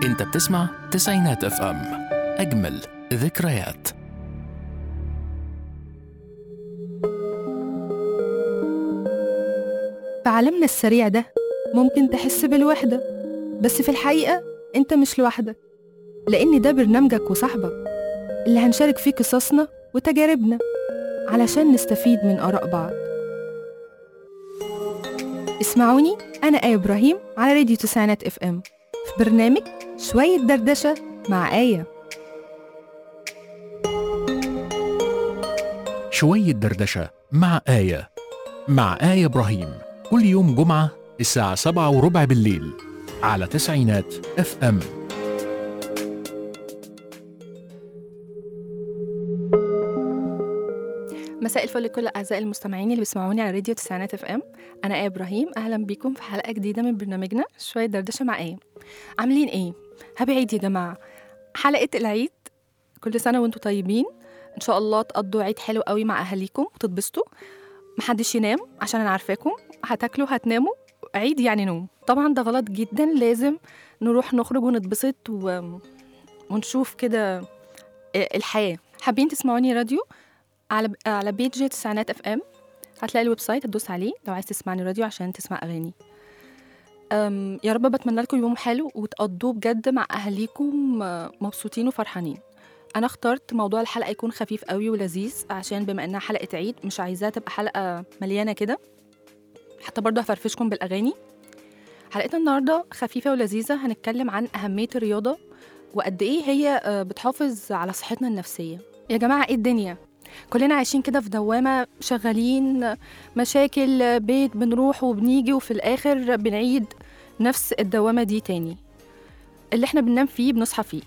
انت بتسمع تسعينات اف ام اجمل ذكريات في عالمنا السريع ده ممكن تحس بالوحدة بس في الحقيقة انت مش لوحدك لأن ده برنامجك وصاحبك اللي هنشارك فيه قصصنا وتجاربنا علشان نستفيد من آراء بعض اسمعوني أنا آية إبراهيم على راديو تسعينات اف ام في برنامج شوية دردشة مع آية شوية دردشة مع آية مع آية إبراهيم كل يوم جمعة الساعة سبعة وربع بالليل على تسعينات اف ام مساء الفل لكل اعزائي المستمعين اللي بيسمعوني على راديو تسعينات اف ام انا ايه ابراهيم اهلا بيكم في حلقه جديده من برنامجنا شويه دردشه مع ايه عاملين ايه هابي عيد يا جماعه حلقه العيد كل سنه وانتم طيبين ان شاء الله تقضوا عيد حلو قوي مع اهاليكم وتتبسطوا محدش ينام عشان انا عارفاكم هتاكلوا هتناموا عيد يعني نوم طبعا ده غلط جدا لازم نروح نخرج ونتبسط و... ونشوف كده الحياه حابين تسمعوني راديو على على بيج تسعينات اف ام هتلاقي الويب سايت تدوس عليه لو عايز تسمعني راديو عشان تسمع اغاني أم يا رب بتمنى لكم يوم حلو وتقضوه بجد مع اهاليكم آه، مبسوطين وفرحانين انا اخترت موضوع الحلقه يكون خفيف قوي ولذيذ عشان بما انها حلقه عيد مش عايزاها تبقى حلقه مليانه كده حتى برضه هفرفشكم بالاغاني حلقتنا النهارده خفيفه ولذيذه هنتكلم عن اهميه الرياضه وقد ايه هي آه، بتحافظ على صحتنا النفسيه يا جماعه ايه الدنيا كلنا عايشين كده في دوامة شغالين مشاكل بيت بنروح وبنيجي وفي الآخر بنعيد نفس الدوامة دي تاني اللي احنا بننام فيه بنصحى فيه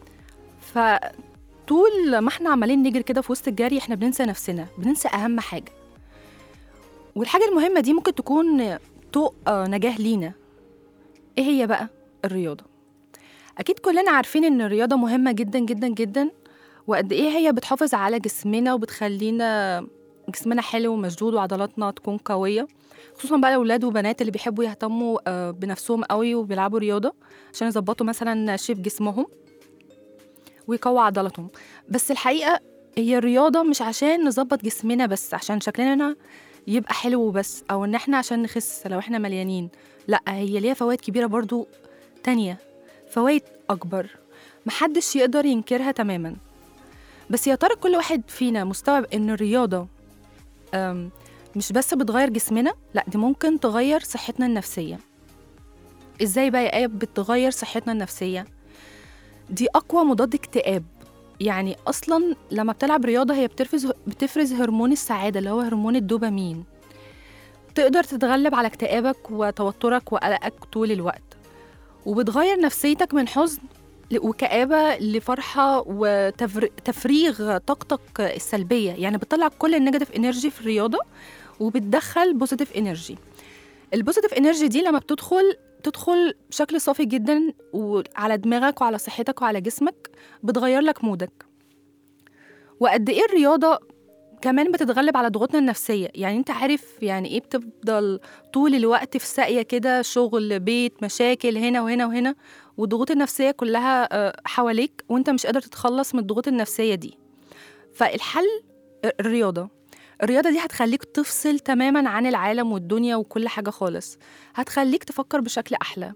فطول ما احنا عمالين نجري كده في وسط الجري احنا بننسى نفسنا بننسى أهم حاجة والحاجة المهمة دي ممكن تكون طوق آه، نجاح لينا ايه هي بقى الرياضة أكيد كلنا عارفين إن الرياضة مهمة جدا جدا جدا وقد ايه هي بتحافظ على جسمنا وبتخلينا جسمنا حلو ومشدود وعضلاتنا تكون قويه خصوصا بقى الاولاد وبنات اللي بيحبوا يهتموا آه، بنفسهم قوي وبيلعبوا رياضه عشان يظبطوا مثلا شيب جسمهم ويقووا عضلاتهم بس الحقيقه هي الرياضه مش عشان نظبط جسمنا بس عشان شكلنا يبقى حلو وبس او ان احنا عشان نخس لو احنا مليانين لا هي ليها فوائد كبيره برضو تانية فوائد اكبر محدش يقدر ينكرها تماما بس يا ترى كل واحد فينا مستوعب ان الرياضه أم، مش بس بتغير جسمنا لا دي ممكن تغير صحتنا النفسيه ازاي بقى يا ايه بتغير صحتنا النفسيه دي اقوى مضاد اكتئاب يعني اصلا لما بتلعب رياضه هي بتفرز بتفرز هرمون السعاده اللي هو هرمون الدوبامين تقدر تتغلب على اكتئابك وتوترك وقلقك طول الوقت وبتغير نفسيتك من حزن ل- وكآبة لفرحة وتفريغ طاقتك السلبية يعني بتطلع كل النيجاتيف انرجي في الرياضة وبتدخل بوزيتيف انرجي البوزيتيف انرجي دي لما بتدخل تدخل بشكل صافي جدا وعلى دماغك وعلى صحتك وعلى جسمك بتغير لك مودك وقد ايه الرياضة كمان بتتغلب على ضغوطنا النفسية يعني انت عارف يعني ايه بتفضل طول الوقت في ساقية كده شغل بيت مشاكل هنا وهنا وهنا والضغوط النفسية كلها آه، حواليك وانت مش قادر تتخلص من الضغوط النفسية دي فالحل الرياضة الرياضة دي هتخليك تفصل تماما عن العالم والدنيا وكل حاجة خالص هتخليك تفكر بشكل أحلى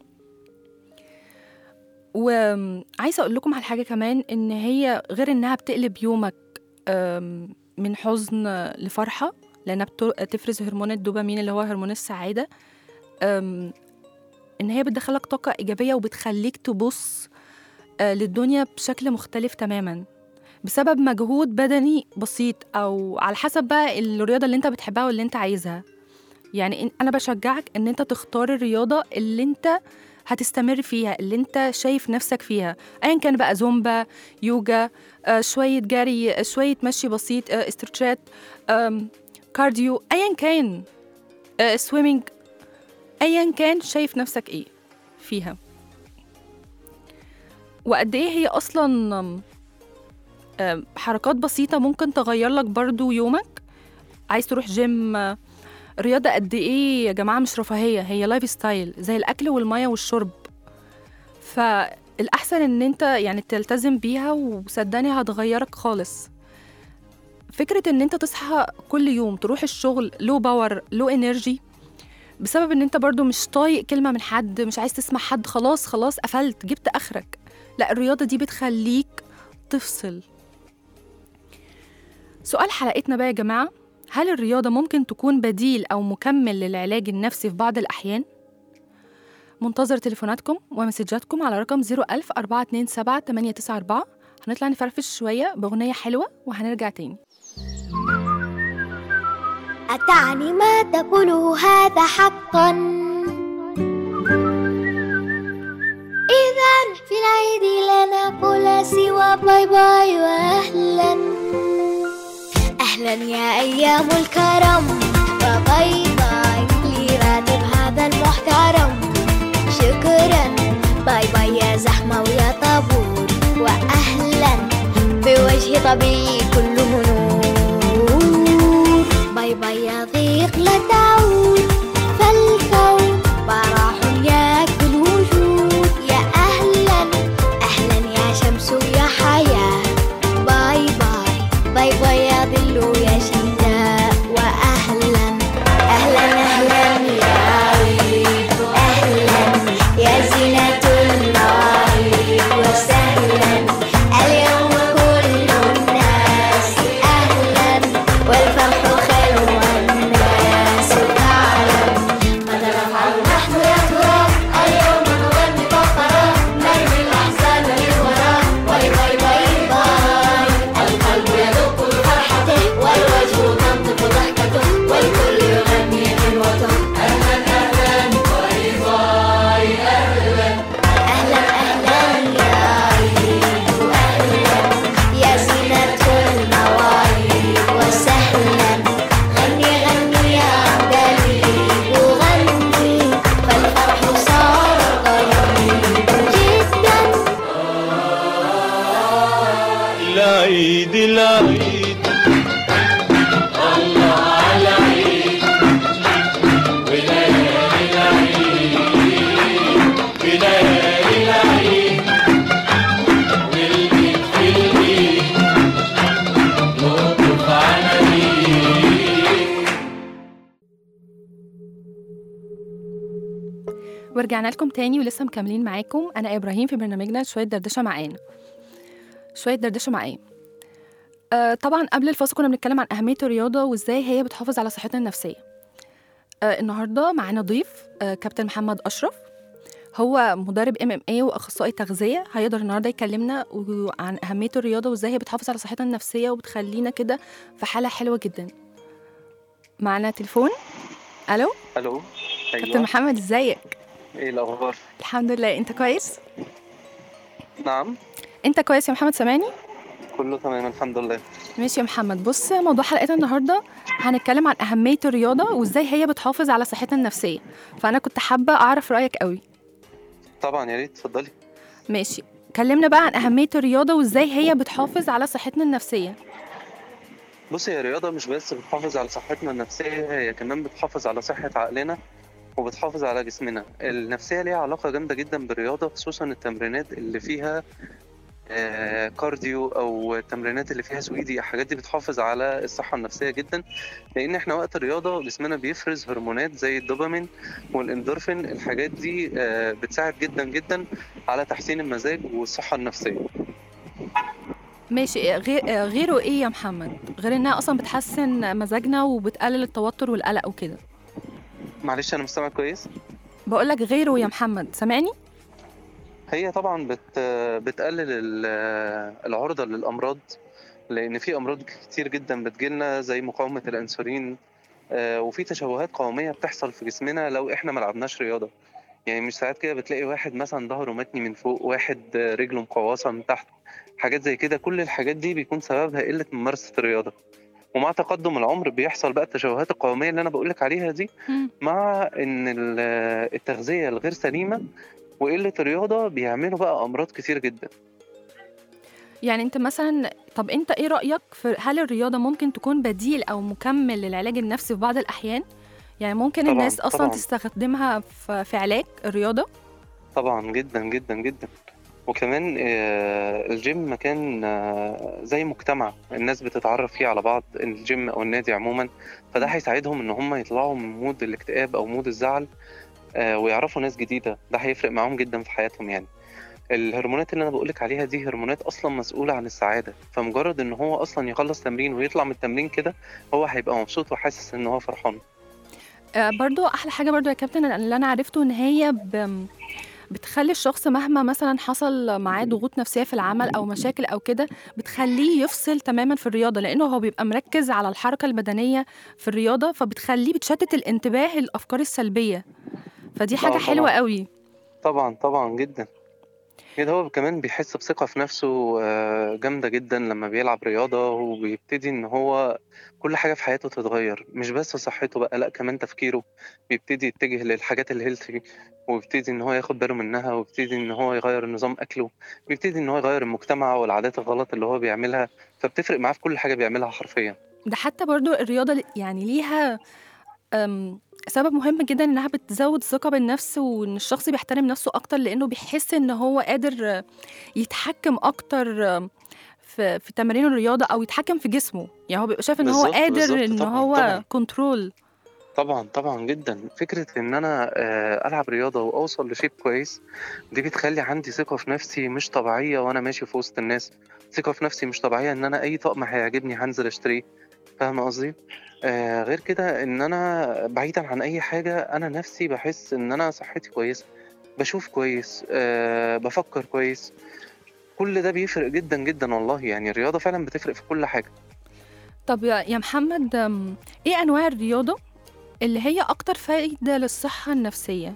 وعايزة أقول لكم على حاجة كمان إن هي غير إنها بتقلب يومك آم، من حزن لفرحة لأنها بت- تفرز هرمون الدوبامين اللي هو هرمون السعادة آم، إن هي بتدخلك طاقة إيجابية وبتخليك تبص آه، للدنيا بشكل مختلف تماما بسبب مجهود بدني بسيط أو على حسب بقى الرياضة اللي أنت بتحبها واللي أنت عايزها يعني إن- أنا بشجعك إن أنت تختار الرياضة اللي أنت هتستمر فيها اللي أنت شايف نفسك فيها أيا كان بقى زومبا يوجا آه، شوية جري آه، شوية مشي بسيط آه، استرتشات آم، كارديو أيا كان آه، سويمينج ايا كان شايف نفسك ايه فيها وقد ايه هي اصلا آم، آم، حركات بسيطة ممكن تغير لك برضو يومك عايز تروح جيم آه، الرياضة قد ايه يا جماعة مش رفاهية هي لايف ستايل زي الأكل والمية والشرب فالاحسن ان انت يعني تلتزم بيها وصدقني هتغيرك خالص فكره ان انت تصحى كل يوم تروح الشغل لو باور لو انرجي بسبب ان انت برضو مش طايق كلمه من حد مش عايز تسمع حد خلاص خلاص قفلت جبت اخرك لا الرياضه دي بتخليك تفصل سؤال حلقتنا بقى يا جماعه هل الرياضه ممكن تكون بديل او مكمل للعلاج النفسي في بعض الاحيان منتظر تليفوناتكم ومسجاتكم على رقم 01000 427 894 هنطلع نفرفش شويه باغنيه حلوه وهنرجع تاني أتعني ما تقوله هذا حقا إذا في العيد لا نقول سوى باي باي وأهلا أهلا يا أيام الكرم وباي باي لراتب هذا المحترم شكرا باي باي يا زحمة ويا طابور وأهلا بوجه طبيعي كله نور باي باي يا ضيق لا تعود فالكون براح ياكل وجود يا أهلا أهلا يا شمس ويا حياة باي باي باي باي يا ظل ويا شتاء وأهلا أهلا أهلا يا عيد أهلا يا زينة المواعيد وسهلا اليوم كل الناس أهلا والفرح خير والناس تعلم ماذا نفعل نحن يا ترى اليوم نغني فقرة نرمي الأحزان للوراء باي باي باي باي القلب يدق بفرحته والوجه تنطق ضحكته والكل يغني غنوته أهلا أهلا باي باي أهلا أهلا أهلا يا عيد أهلا يا زينة المواعيد وسهلا غني غني يا دليل وغني فالفرح صار قريب جدا العيد العيد الله على عيد وليالي العيد وليالي العيد والبيت في البيت نقطف عناوين ورجعنا لكم تاني ولسه مكملين معاكم انا ابراهيم في برنامجنا شويه دردشه معانا شويه دردشه معايا آه طبعا قبل الفاصل كنا بنتكلم عن اهميه الرياضه وازاي هي بتحافظ على صحتنا النفسيه آه النهارده معانا ضيف آه كابتن محمد اشرف هو مدرب ام ام اي واخصائي تغذيه هيقدر النهارده يكلمنا و- عن اهميه الرياضه وازاي هي بتحافظ على صحتنا النفسيه وبتخلينا كده في حاله حلوه جدا معانا تليفون الو الو كابتن ايوه محمد ازيك ايه الاخبار الحمد لله انت كويس نعم انت كويس يا محمد سامعني كله تمام الحمد لله ماشي يا محمد بص موضوع حلقتنا النهارده هنتكلم عن اهميه الرياضه وازاي هي بتحافظ على صحتنا النفسيه فانا كنت حابه اعرف رايك قوي طبعا يا ريت اتفضلي ماشي كلمنا بقى عن اهميه الرياضه وازاي هي بتحافظ على صحتنا النفسيه بصي هي الرياضه مش بس بتحافظ على صحتنا النفسيه هي كمان بتحافظ على صحه عقلنا وبتحافظ على جسمنا النفسيه ليها علاقه جامده جدا بالرياضه خصوصا التمرينات اللي فيها آه، كارديو او التمرينات اللي فيها سويدي الحاجات دي بتحافظ على الصحه النفسيه جدا لان احنا وقت الرياضه جسمنا بيفرز هرمونات زي الدوبامين والاندورفين الحاجات دي آه، بتساعد جدا جدا على تحسين المزاج والصحه النفسيه ماشي غير غيره ايه يا محمد غير انها اصلا بتحسن مزاجنا وبتقلل التوتر والقلق وكده معلش انا مستمع كويس بقول لك غيره يا محمد سامعني هي طبعا بت بتقلل ال- العرضة للأمراض لأن في أمراض كتير جدا بتجيلنا زي مقاومة الأنسولين آه، وفي تشوهات قومية بتحصل في جسمنا لو إحنا ما لعبناش رياضة يعني مش ساعات كده بتلاقي واحد مثلا ظهره متني من فوق واحد آه، رجله مقوصة من تحت حاجات زي كده كل الحاجات دي بيكون سببها قلة ممارسة الرياضة ومع تقدم العمر بيحصل بقى التشوهات القومية اللي أنا بقولك عليها دي مم. مع ان ال- التغذيه الغير سليمه وقله الرياضه بيعملوا بقى امراض كتير جدا يعني انت مثلا طب انت ايه رايك في هل الرياضه ممكن تكون بديل او مكمل للعلاج النفسي في بعض الاحيان يعني ممكن طبعاً، الناس اصلا طبعاً. تستخدمها في في علاج الرياضه طبعا جدا جدا جدا وكمان آه، الجيم مكان آه، زي مجتمع الناس بتتعرف فيه على بعض الجيم او النادي عموما فده هيساعدهم ان هم يطلعوا من مود الاكتئاب او مود الزعل آه، ويعرفوا ناس جديدة ده هيفرق معاهم جدا في حياتهم يعني الهرمونات اللي انا بقولك عليها دي هرمونات اصلا مسؤولة عن السعادة فمجرد ان هو اصلا يخلص تمرين ويطلع من التمرين كده هو هيبقى مبسوط وحاسس ان هو فرحان آه، برضو احلى حاجه برضو يا كابتن اللي انا عرفته ان هي ب... بتخلي الشخص مهما مثلا حصل معاه ضغوط نفسيه في العمل او مشاكل او كده بتخليه يفصل تماما في الرياضه لانه هو بيبقى مركز على الحركه البدنيه في الرياضه فبتخليه بتشتت الانتباه الافكار السلبيه فدي حاجه طبعاً. حلوه قوي طبعا طبعا جدا كده هو كمان بيحس بثقة في نفسه آه، جامدة جدا لما بيلعب رياضة وبيبتدي إن هو كل حاجة في حياته تتغير مش بس صحته بقى لأ كمان تفكيره بيبتدي يتجه للحاجات الهيلثي ويبتدي إن هو ياخد باله منها ويبتدي إن هو يغير نظام أكله بيبتدي إن هو يغير المجتمع والعادات الغلط اللي هو بيعملها فبتفرق معاه في كل حاجة بيعملها حرفيا ده حتى برضو الرياضة ل- يعني ليها أم، سبب مهم جدا انها بتزود الثقة بالنفس وان الشخص بيحترم نفسه اكتر لانه بيحس ان هو قادر آه، يتحكم اكتر آم، في في تمارين الرياضة او يتحكم في جسمه يعني هو بيبقى شايف ان هو بالظبط، قادر بالظبط، ان طبعاً، هو طبعاً. كنترول طبعا طبعا جدا فكرة إن أنا آه، ألعب رياضة وأوصل لشيب كويس دي بتخلي عندي ثقة في نفسي مش طبيعية وأنا ماشي في وسط الناس ثقة في نفسي مش طبيعية إن أنا أي طقم هيعجبني هنزل أشتريه فاهم قصدي؟ آه غير كده إن أنا بعيدا عن أي حاجة أنا نفسي بحس إن أنا صحتي كويسة بشوف كويس آه بفكر كويس كل ده بيفرق جدا جدا والله يعني الرياضة فعلا بتفرق في كل حاجة طب يا يا محمد أم، ايه انواع الرياضة اللي هي اكتر فايدة للصحة النفسية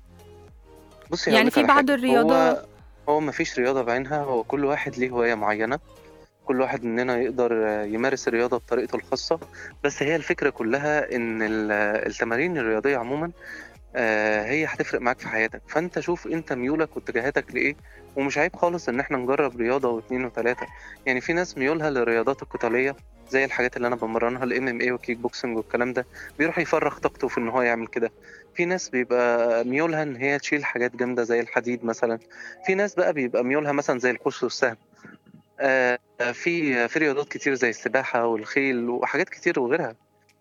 بصي يعني هقولك في على بعض حاجة. الرياضة- هو هو مفيش رياضة بعينها هو كل واحد ليه هواية معينة كل واحد مننا يقدر آه، يمارس الرياضة بطريقته الخاصة بس هي الفكرة كلها إن ال- التمارين الرياضية عموما آه، هي هتفرق معاك في حياتك فأنت شوف أنت ميولك واتجاهاتك لإيه ومش عيب خالص إن إحنا نجرب رياضة واتنين وتلاتة يعني في ناس ميولها للرياضات القتالية زي الحاجات اللي أنا بمرنها الام ام اي والكيك بوكسنج والكلام ده بيروح يفرغ طاقته في إن هو يعمل كده في ناس بيبقى ميولها إن هي تشيل حاجات جامدة زي الحديد مثلا في ناس بقى بيبقى ميولها مثلا زي القوس والسهم آه، في في رياضات كتير زي السباحة والخيل وحاجات كتير وغيرها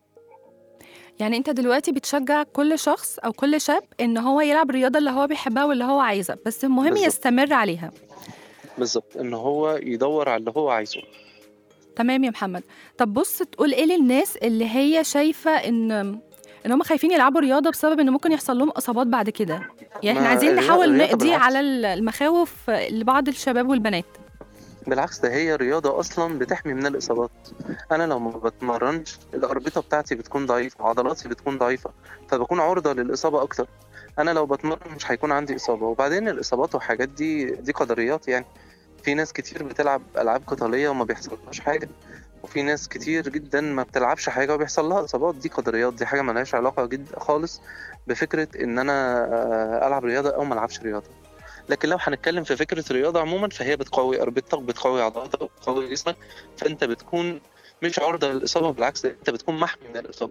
يعني انت دلوقتي بتشجع كل شخص او كل شاب ان هو يلعب الرياضة اللي هو بيحبها واللي هو عايزها بس المهم بالظبط. يستمر عليها بالظبط ان هو يدور على اللي هو عايزه تمام يا محمد طب بص تقول ايه للناس اللي هي شايفه ان ان هم خايفين يلعبوا رياضه بسبب ان ممكن يحصل لهم اصابات بعد كده يعني احنا ما عايزين الرياضة- نحاول الرياضة نقضي بالعكس. على ال- المخاوف لبعض الشباب والبنات بالعكس ده هي رياضة أصلا بتحمي من الإصابات أنا لو ما بتمرنش الأربطة بتاعتي بتكون ضعيفة عضلاتي بتكون ضعيفة فبكون عرضة للإصابة أكتر أنا لو بتمرن مش هيكون عندي إصابة وبعدين الإصابات والحاجات دي دي قدريات يعني في ناس كتير بتلعب ألعاب قتالية وما بيحصلهاش حاجة وفي ناس كتير جدا ما بتلعبش حاجة وبيحصل لها إصابات دي قدريات دي حاجة ملهاش علاقة جدا خالص بفكرة إن أنا آه، ألعب رياضة أو ما ألعبش رياضة لكن لو هنتكلم في فكرة الرياضة عموما فهي بتقوي أربطتك بتقوي عضلاتك بتقوي جسمك فأنت بتكون مش عرضة للإصابة بالعكس أنت بتكون محمي من الإصابة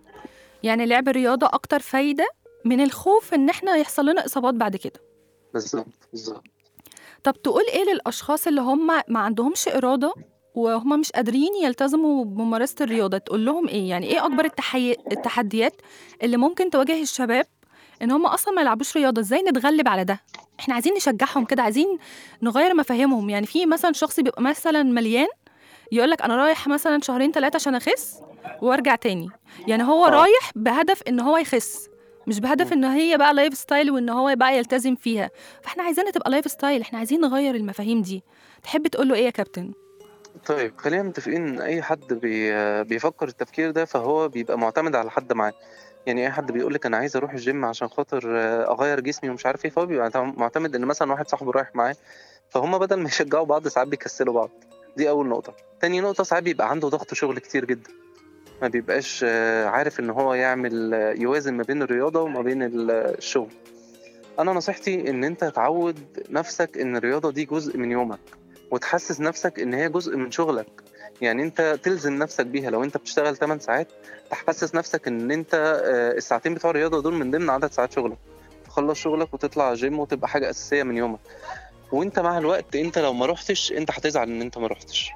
يعني لعب الرياضه اكتر فايده من الخوف ان احنا يحصل لنا اصابات بعد كده بالظبط بالظبط طب تقول ايه للاشخاص اللي هم ما عندهمش اراده وهم مش قادرين يلتزموا بممارسه الرياضه تقول لهم ايه يعني ايه اكبر التحي... التحديات اللي ممكن تواجه الشباب ان هم اصلا ما يلعبوش رياضه ازاي نتغلب على ده احنا عايزين نشجعهم كده عايزين نغير مفاهيمهم يعني في مثلا شخص بيبقى مثلا مليان يقول لك انا رايح مثلا شهرين ثلاثه عشان اخس وارجع تاني يعني هو آه. رايح بهدف ان هو يخس مش بهدف ان هي بقى لايف ستايل وان هو بقى يلتزم فيها فاحنا عايزينها تبقى لايف ستايل احنا عايزين نغير المفاهيم دي تحب تقول له ايه يا كابتن طيب خلينا متفقين إن أي حد بي... بيفكر التفكير ده فهو بيبقى معتمد على حد معاه يعني أي حد بيقول لك أنا عايز أروح الجيم عشان خاطر آه، أغير جسمي ومش عارف إيه فهو بيبقى معتمد إن مثلا واحد صاحبه رايح معاه فهم بدل ما يشجعوا بعض ساعات بيكسلوا بعض دي أول نقطة تاني نقطة ساعات بيبقى عنده ضغط شغل كتير جدا ما بيبقاش آه، عارف ان هو يعمل آه، يوازن ما بين الرياضة وما بين ال- الشغل انا نصيحتي ان انت تعود نفسك ان الرياضة دي جزء من يومك وتحسس نفسك ان هي جزء من شغلك يعني انت تلزم نفسك بيها لو انت بتشتغل 8 ساعات تحسس نفسك ان انت آه، الساعتين بتوع الرياضة دول من ضمن عدد ساعات شغلك تخلص شغلك وتطلع جيم وتبقى حاجه اساسيه من يومك وانت مع الوقت انت لو ما رحتش انت هتزعل ان انت ما رحتش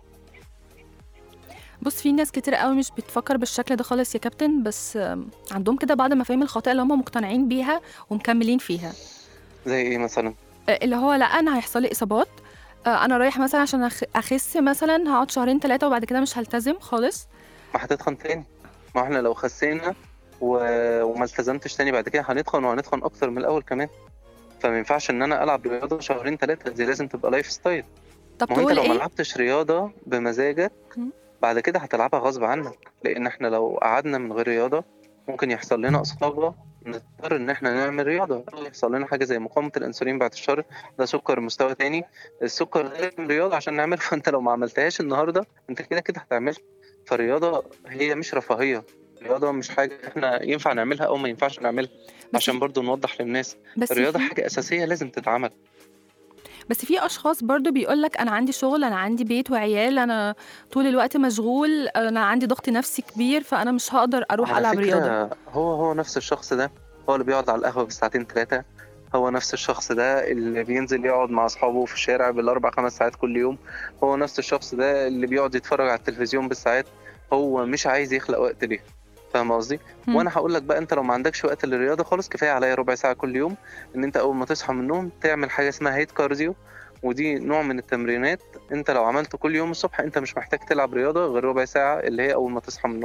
بص في ناس كتير قوي مش بتفكر بالشكل ده خالص يا كابتن بس آم، عندهم كده بعض المفاهيم الخاطئه اللي هم مقتنعين بيها ومكملين فيها زي ايه مثلا آه، اللي هو لا انا هيحصل لي اصابات آه، انا رايح مثلا عشان أخ- اخس مثلا هقعد شهرين ثلاثه وبعد كده مش هلتزم خالص ما هتتخن تاني ما احنا لو خسينا و... وما التزمتش تاني بعد كده هنتخن وهنتخن اكتر من الاول كمان فما ينفعش ان انا العب رياضه شهرين ثلاثه دي لازم تبقى لايف ستايل طب ما هو انت تقول لو ما ايه لعبتش رياضه بمزاجك مم. بعد كده هتلعبها غصب عنك لان احنا لو قعدنا من غير رياضه ممكن يحصل لنا اصابه نضطر ان احنا نعمل رياضه أو يحصل لنا حاجه زي مقاومه الانسولين بعد الشر ده سكر مستوى تاني السكر ده لازم رياضه عشان نعمله فانت لو ما عملتهاش النهارده انت كده كده هتعملها فالرياضه هي مش رفاهيه الرياضه مش حاجه احنا ينفع نعملها او ما ينفعش نعملها بس عشان برضو نوضح للناس بس الرياضه في حاجه اساسيه لازم تتعمل بس في اشخاص برضو بيقول لك انا عندي شغل انا عندي بيت وعيال انا طول الوقت مشغول انا عندي ضغط نفسي كبير فانا مش هقدر اروح على العب فكرة رياضه هو هو نفس الشخص ده هو اللي بيقعد على القهوة بالساعتين ثلاثة هو نفس الشخص ده اللي بينزل يقعد مع أصحابه في الشارع بالأربع خمس ساعات كل يوم هو نفس الشخص ده اللي بيقعد يتفرج على التلفزيون بالساعات هو مش عايز يخلق وقت ليه فاهم قصدي؟ مم. وانا هقول لك بقى انت لو ما عندكش وقت للرياضه خالص كفايه عليا ربع ساعه كل يوم ان انت اول ما تصحى من النوم تعمل حاجه اسمها هيت كارديو ودي نوع من التمرينات انت لو عملته كل يوم الصبح انت مش محتاج تلعب رياضه غير ربع ساعه اللي هي اول ما تصحى من النوم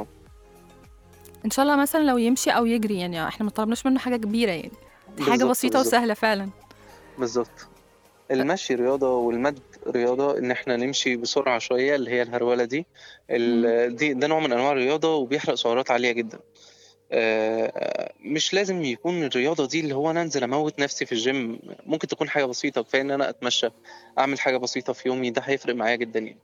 ان شاء الله مثلا لو يمشي او يجري يعني احنا ما طلبناش منه حاجه كبيره يعني حاجه بالظبط، بسيطه بالظبط. وسهله فعلا بالظبط المشي رياضة والمد رياضة إن إحنا نمشي بسرعة شوية اللي هي الهرولة دي ال- دي ده نوع من أنواع الرياضة وبيحرق سعرات عالية جدا آه، مش لازم يكون الرياضة دي اللي هو أنا أنزل أموت نفسي في الجيم ممكن تكون حاجة بسيطة كفاية إن أنا أتمشى أعمل حاجة بسيطة في يومي ده هيفرق معايا جدا يعني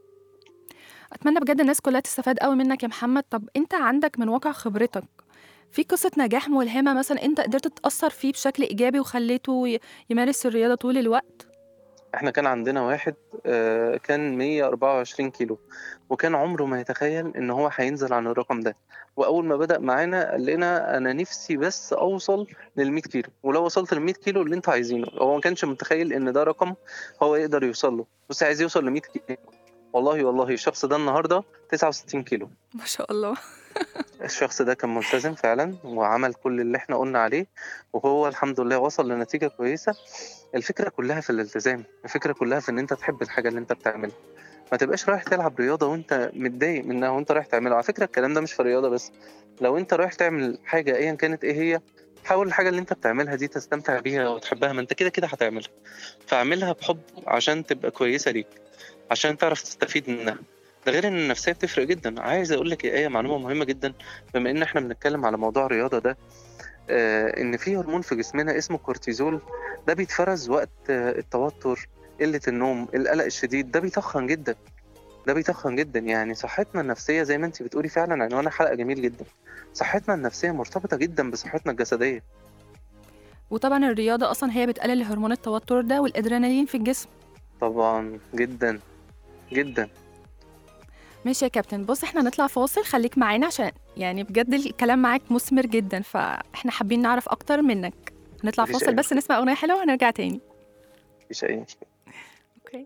اتمنى بجد الناس كلها تستفاد قوي منك يا محمد طب انت عندك من واقع خبرتك في قصة نجاح ملهمة مثلا انت قدرت تأثر فيه بشكل إيجابي وخليته ي- يمارس الرياضة طول الوقت احنا كان عندنا واحد آه، كان 124 كيلو وكان عمره ما يتخيل ان هو هينزل عن الرقم ده واول ما بدأ معانا قال لنا انا نفسي بس اوصل لل 100 كيلو ولو وصلت لل 100 كيلو اللي انتوا عايزينه هو ما كانش متخيل ان ده رقم هو يقدر يوصل له بس عايز يوصل ل 100 كيلو والله والله الشخص ده النهارده 69 كيلو ما شاء الله الشخص ده كان ملتزم فعلا وعمل كل اللي احنا قلنا عليه وهو الحمد لله وصل لنتيجة كويسة الفكرة كلها في الالتزام الفكرة كلها في ان انت تحب الحاجة اللي انت بتعملها ما تبقاش رايح تلعب رياضة وانت متضايق منها وانت رايح تعملها على فكرة الكلام ده مش في الرياضة بس لو انت رايح تعمل حاجة ايا كانت ايه هي حاول الحاجة اللي انت بتعملها دي تستمتع بيها وتحبها ما انت كده كده هتعملها فاعملها بحب عشان تبقى كويسة ليك عشان تعرف تستفيد منها ده غير ان النفسيه بتفرق جدا عايز اقول لك يا ايه معلومه مهمه جدا بما ان احنا بنتكلم على موضوع الرياضه ده آه ان في هرمون في جسمنا اسمه كورتيزول ده بيتفرز وقت آه التوتر قله النوم القلق الشديد ده بيتخن جدا ده بيتخن جدا يعني صحتنا النفسيه زي ما انت بتقولي فعلا عنوان حلقه جميل جدا صحتنا النفسيه مرتبطه جدا بصحتنا الجسديه وطبعا الرياضة أصلا هي بتقلل هرمون التوتر ده والأدرينالين في الجسم طبعا جدا جدا ماشي يا كابتن بص احنا نطلع فاصل خليك معانا عشان يعني بجد الكلام معاك مثمر جدا فاحنا حابين نعرف أكتر منك نطلع مفيش فاصل أي بس نسمع أغنية حلوة وهنرجع تاني مفيش اي مشكله اوكي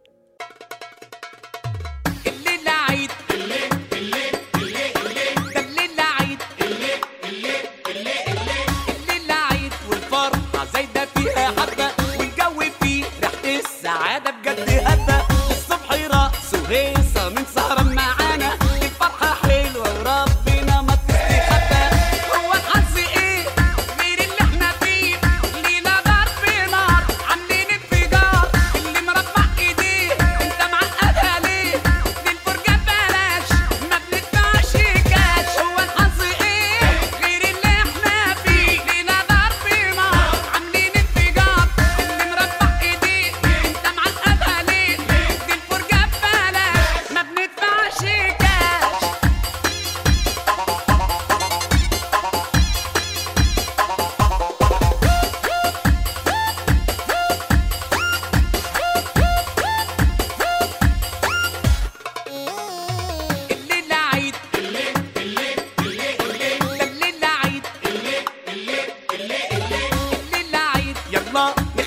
الليلة عيد ده الليلة عيد الليلة عيد والفرحة زايدة فيها حبة والجو فيه ريحة السعادة بجد هبة الصبح رقص وهيصة من سهرة معانا الفرحة حلوة وربنا ما تستخبى هو الحظ ايه غير اللي احنا فيه ليلة ضرب نار عاملين انفجار اللي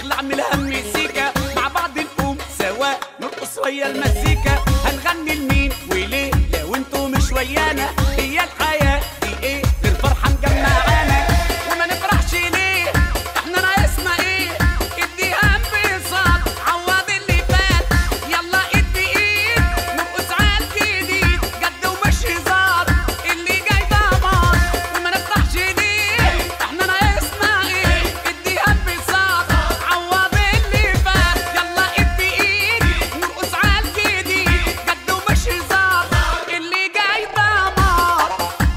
يلا اعملها مزيكا مع بعض نقوم سوا نرقص ويا المزيكا هنغني لمين وليه لو انتوا مش ويانا هي الحياة دي ايه غير فرحة مجمعانا وما نفرحش ليه احنا ناقصنا ايه اديها انبساط عوض اللي فات يلا ايد بايد نرقص على الجديد جد ومش هزار اللي جاي دمار وما نفرحش ليه احنا ناقصنا ايه اديها انبساط عوض اللي فات يلا ايد بايد نرقص على الجديد جد ومش هزار اللي جاي دمار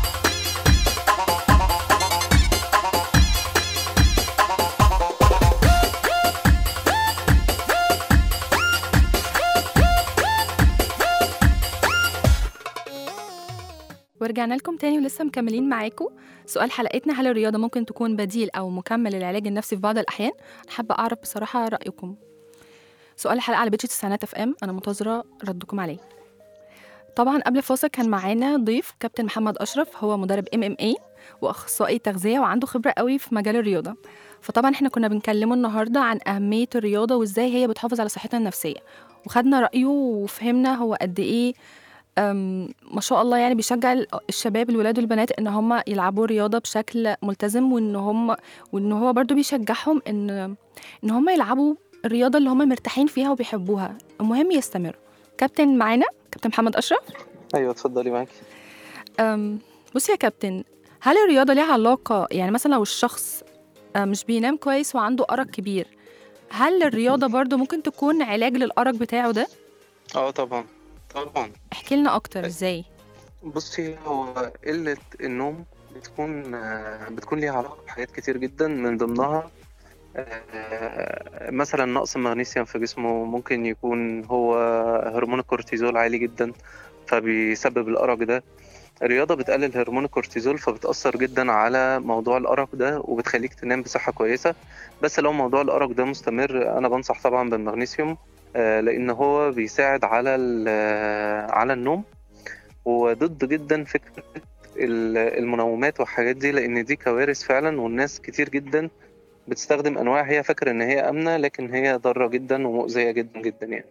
ورجعنا لكم تاني ولسه مكملين معاكم سؤال حلقتنا هل الرياضة ممكن تكون بديل أو مكمل للعلاج النفسي في بعض الأحيان؟ أنا حابة أعرف بصراحة رأيكم سؤال الحلقة على بيتش تسعينات اف ام أنا منتظرة ردكم عليه طبعا قبل الفاصل كان معانا ضيف كابتن محمد أشرف هو مدرب ام ام اي واخصائي تغذيه وعنده خبره قوي في مجال الرياضه فطبعا احنا كنا بنكلمه النهارده عن اهميه الرياضه وازاي هي بتحافظ على صحتنا النفسيه وخدنا رايه وفهمنا هو قد ايه أم، ما شاء الله يعني بيشجع ال- الشباب الولاد والبنات ان هم يلعبوا رياضه بشكل ملتزم وان هم وان هو برضو بيشجعهم ان ان هم يلعبوا الرياضه اللي هم مرتاحين فيها وبيحبوها المهم يستمروا كابتن معانا كابتن محمد اشرف ايوه اتفضلي معاكي أم، بصي يا كابتن هل الرياضه ليها علاقه يعني مثلا لو الشخص أه، مش بينام كويس وعنده ارق كبير هل الرياضه برضو ممكن تكون علاج للارق بتاعه ده اه طبعا طبعا احكي لنا اكتر ازاي بصي هو قلة النوم بتكون آه، بتكون ليها علاقة بحاجات كتير جدا من ضمنها آه، مثلا نقص المغنيسيوم في جسمه ممكن يكون هو هرمون الكورتيزول عالي جدا فبيسبب الأرق ده الرياضة بتقلل هرمون الكورتيزول فبتأثر جدا على موضوع الأرق ده وبتخليك تنام بصحة كويسة بس لو موضوع الأرق ده مستمر أنا بنصح طبعا بالمغنيسيوم آه، لأن هو بيساعد على ال- آه، على النوم وضد جدا فكرة ال- المنومات والحاجات دي لأن دي كوارث فعلا والناس كتير جدا بتستخدم أنواع هي فاكرة إن هي آمنة لكن هي ضارة جدا ومؤذية جدا جدا يعني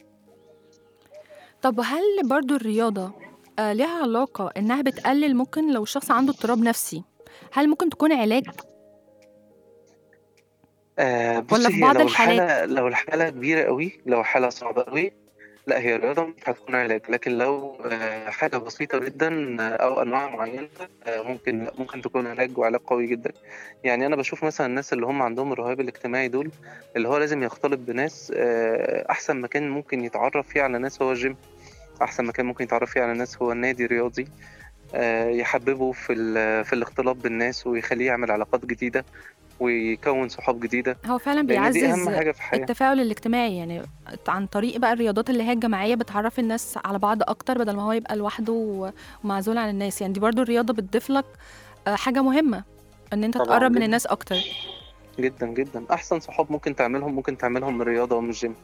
طب هل برضو الرياضة آه لها علاقة إنها بتقلل ممكن لو الشخص عنده اضطراب نفسي هل ممكن تكون علاج؟ آه بصي ولا في هي بعض لو الحالات؟ الحالة لو الحالة كبيرة قوي لو حالة صعبة قوي لا هي الرياضة مش هتكون علاج لكن لو آه حاجة بسيطة جدا آه، أو أنواع معينة آه ممكن ممكن تكون علاج وعلاج قوي جدا يعني أنا بشوف مثلا الناس اللي هم عندهم الرهاب الاجتماعي دول اللي هو لازم يختلط بناس آه أحسن مكان ممكن يتعرف فيه على ناس هو الجيم أحسن مكان ممكن يتعرف فيه على ناس هو النادي الرياضي آه يحببه في ال- في الاختلاط بالناس ويخليه يعمل علاقات جديدة ويكون صحاب جديدة هو فعلا لأن دي أهم بيعزز حاجة في الحياة التفاعل الاجتماعي يعني عن طريق بقى الرياضات اللي هي الجماعية بتعرف الناس على بعض أكتر بدل ما هو يبقى لوحده و- ومعزول عن الناس يعني دي برضو الرياضة بتضيف لك آه، حاجة مهمة إن أنت طبعاً تقرب من جداً. الناس أكتر جدا جدا احسن صحاب ممكن تعملهم ممكن تعملهم من الرياضه ومن الجيم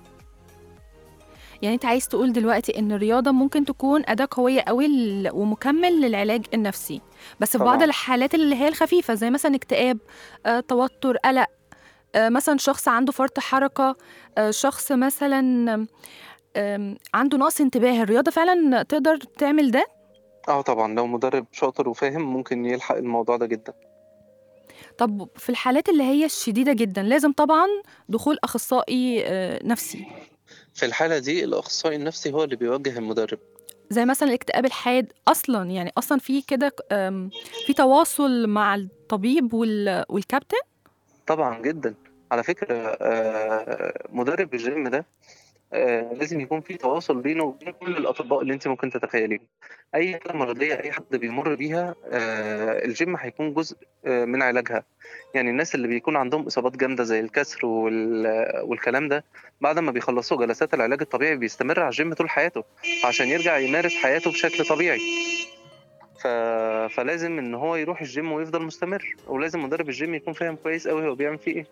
يعني أنت عايز تقول دلوقتي إن الرياضة ممكن تكون أداة قوية قوي ل- ومكمل للعلاج النفسي بس في بعض طبعاً. الحالات اللي هي الخفيفة زي مثلا اكتئاب آه، توتر قلق آه، مثلا شخص عنده فرط حركة آه، شخص مثلا آم، عنده نقص انتباه الرياضة فعلا تقدر تعمل ده اه طبعا لو مدرب شاطر وفاهم ممكن يلحق الموضوع ده جدا طب في الحالات اللي هي الشديدة جدا لازم طبعا دخول أخصائي آه، نفسي في الحاله دي الاخصائي النفسي هو اللي بيوجه المدرب زي مثلا الاكتئاب الحاد أصلا يعني أصلا في كده آم، في تواصل مع الطبيب وال- والكابتن طبعا جدا على فكره آه، مدرب الجيم ده آه، لازم يكون في تواصل بينه وبين كل الاطباء اللي انت ممكن تتخيليهم اي حاله مرضيه اي حد بيمر بيها آه، الجيم هيكون جزء آه، من علاجها يعني الناس اللي بيكون عندهم اصابات جامده زي الكسر وال- والكلام ده بعد ما بيخلصوا جلسات العلاج الطبيعي بيستمر على الجيم طول حياته عشان يرجع يمارس حياته بشكل طبيعي ف... فلازم ان هو يروح الجيم ويفضل مستمر ولازم مدرب الجيم يكون فاهم كويس قوي هو بيعمل فيه ايه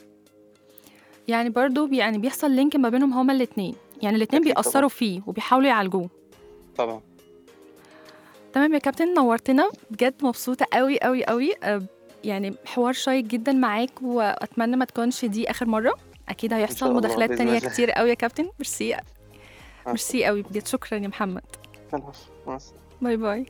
يعني برضو بي- يعني بيحصل لينك ما بينهم هما الاتنين يعني الاتنين أكيد طبعاً. بيأثروا فيه وبيحاولوا يعالجوه طبعا تمام يا كابتن نورتنا بجد مبسوطة قوي قوي قوي آه، يعني حوار شيق جدا معاك وأتمنى ما تكونش دي آخر مرة اكيد إن هيحصل شاء الله مداخلات بإذن تانية الله. كتير قوي يا كابتن ميرسي ميرسي قوي بجد شكرا يا محمد خلاص مع السلامة. باي باي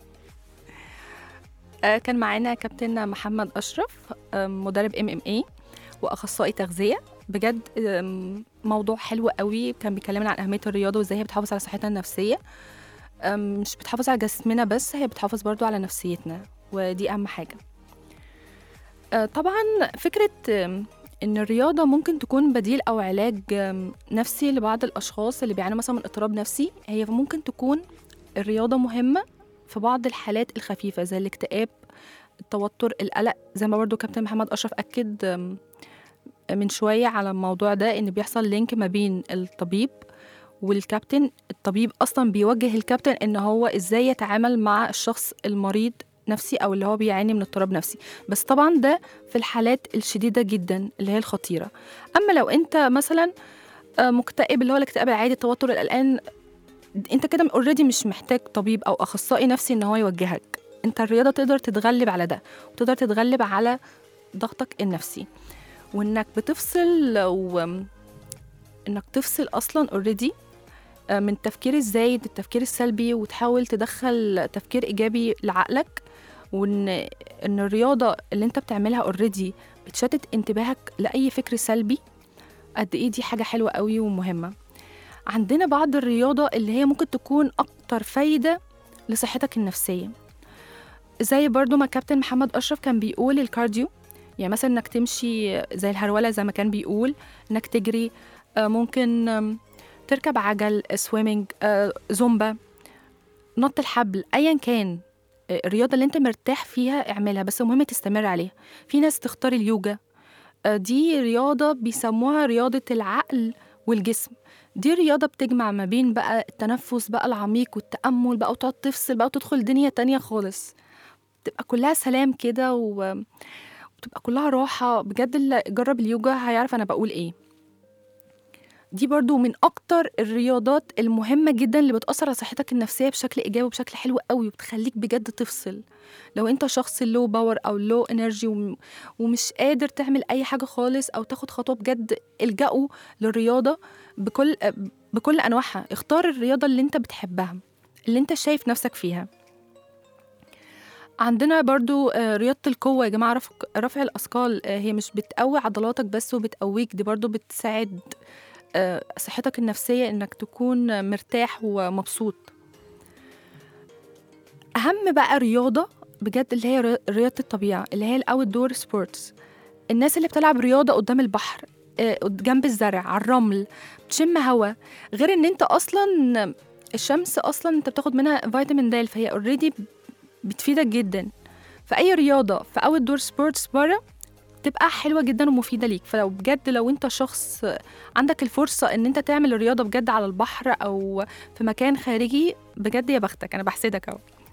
آه، كان معانا كابتن محمد اشرف آم، مدرب ام ام اي واخصائي تغذيه بجد آم، موضوع حلو قوي كان بيكلمنا عن اهميه الرياضه وازاي هي بتحافظ على صحتنا النفسيه آم، مش بتحافظ على جسمنا بس هي بتحافظ برضو على نفسيتنا ودي اهم حاجه آه، طبعا فكره آم، ان الرياضه ممكن تكون بديل او علاج آم، نفسي لبعض الاشخاص اللي بيعانوا مثلا من اضطراب نفسي هي ممكن تكون الرياضه مهمه في بعض الحالات الخفيفة زي الاكتئاب التوتر القلق زي ما برضو كابتن محمد أشرف أكد أم، من شوية على الموضوع ده إن بيحصل لينك ما بين الطبيب والكابتن الطبيب أصلا بيوجه الكابتن إن هو إزاي يتعامل مع الشخص المريض نفسي أو اللي هو بيعاني من اضطراب نفسي بس طبعا ده في الحالات الشديدة جدا اللي هي الخطيرة أما لو أنت مثلا آه، مكتئب اللي هو الاكتئاب العادي التوتر القلقان انت كده اوريدي مش محتاج طبيب او اخصائي نفسي ان هو يوجهك انت الرياضه تقدر تتغلب على ده وتقدر تتغلب على ضغطك النفسي وانك بتفصل و انك تفصل اصلا اوريدي من التفكير الزايد التفكير السلبي وتحاول تدخل تفكير ايجابي لعقلك وان ان الرياضه اللي انت بتعملها اوريدي بتشتت انتباهك لاي فكر سلبي قد ايه دي حاجه حلوه قوي ومهمه عندنا بعض الرياضة اللي هي ممكن تكون أكتر فايدة لصحتك النفسية زي برضو ما كابتن محمد أشرف كان بيقول الكارديو يعني مثلا إنك تمشي زي الهرولة زي ما كان بيقول إنك تجري آه، ممكن آم، تركب عجل سويمنج زومبا نط الحبل أيا كان آه، الرياضة اللي أنت مرتاح فيها اعملها بس المهم تستمر عليها في ناس تختار اليوجا آه، دي رياضة بيسموها رياضة العقل والجسم دي رياضة بتجمع ما بين بقى التنفس بقى العميق والتأمل بقى وتقعد تفصل بقى وتدخل دنيا تانية خالص تبقى كلها سلام كده و... وتبقى كلها راحة بجد اللي جرب اليوجا هيعرف أنا بقول إيه دي برضو من أكتر الرياضات المهمة جدا اللي بتأثر على صحتك النفسية بشكل إيجابي وبشكل حلو قوي وبتخليك بجد تفصل لو أنت شخص لو باور أو لو انرجي وم... ومش قادر تعمل أي حاجة خالص أو تاخد خطوة بجد الجأوا للرياضة بكل بكل انواعها اختار الرياضه اللي انت بتحبها اللي انت شايف نفسك فيها عندنا برضو آه، رياضة القوة يا جماعة رفع, رفع الأثقال آه، هي مش بتقوي عضلاتك بس وبتقويك دي برضو بتساعد آه، صحتك النفسية إنك تكون مرتاح ومبسوط أهم بقى رياضة بجد اللي هي ري- رياضة الطبيعة اللي هي الأوت دور سبورتس الناس اللي بتلعب رياضة قدام البحر آه، قد- جنب الزرع على الرمل بتشم هوا غير ان انت اصلا الشمس اصلا انت بتاخد منها فيتامين د فهي اوريدي بتفيدك جدا فاي رياضه في اوت دور سبورتس بره تبقى حلوه جدا ومفيده ليك فلو بجد لو انت شخص عندك الفرصه ان انت تعمل الرياضه بجد على البحر او في مكان خارجي بجد يا بختك انا بحسدك اهو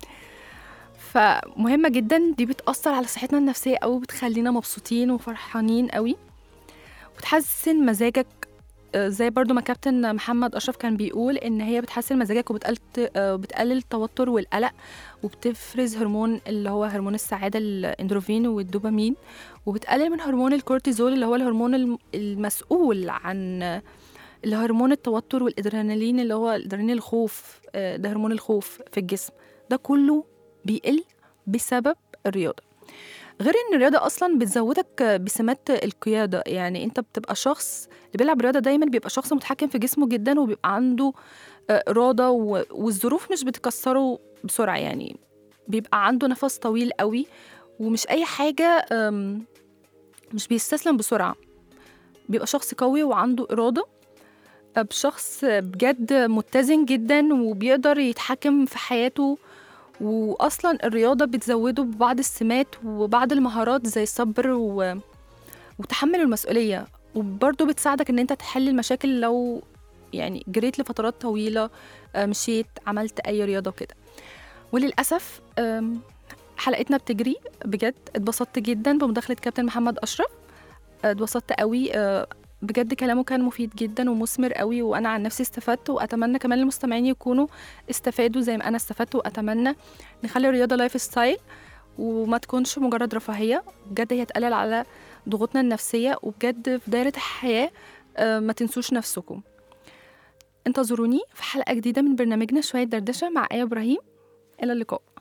فمهمه جدا دي بتاثر على صحتنا النفسيه قوي بتخلينا مبسوطين وفرحانين قوي وتحسن مزاجك آه، زي برضو ما كابتن محمد أشرف كان بيقول إن هي بتحسن مزاجك وبتقلل آه، بتقلل التوتر والقلق وبتفرز هرمون اللي هو هرمون السعادة الإندروفين والدوبامين وبتقلل من هرمون الكورتيزول اللي هو الهرمون الم- المسؤول عن آه، اللي هو هرمون التوتر والإدرينالين اللي هو إدرينالين الخوف آه، ده هرمون الخوف في الجسم ده كله بيقل بسبب الرياضة غير ان الرياضه اصلا بتزودك بسمات القياده يعني انت بتبقى شخص اللي بيلعب رياضه دايما بيبقى شخص متحكم في جسمه جدا وبيبقى عنده آه، اراده و- والظروف مش بتكسره بسرعه يعني بيبقى عنده نفس طويل قوي ومش اي حاجه آم، مش بيستسلم بسرعه بيبقى شخص قوي وعنده اراده آه، بشخص بجد متزن جدا وبيقدر يتحكم في حياته واصلا الرياضه بتزوده ببعض السمات وبعض المهارات زي الصبر و... وتحمل المسؤوليه وبرضه بتساعدك ان انت تحل المشاكل لو يعني جريت لفترات طويله آه، مشيت عملت اي رياضه وكده وللاسف آم، حلقتنا بتجري بجد اتبسطت جدا بمداخله كابتن محمد اشرف آه، اتبسطت قوي آه، بجد كلامه كان مفيد جدا ومثمر قوي وانا عن نفسي استفدت واتمنى كمان المستمعين يكونوا استفادوا زي ما انا استفدت واتمنى نخلي الرياضه لايف ستايل وما تكونش مجرد رفاهيه بجد هي تقلل على ضغوطنا النفسيه وبجد في دايره الحياه آه، ما تنسوش نفسكم انتظروني في حلقه جديده من برنامجنا شويه دردشه مع ايه ابراهيم الى اللقاء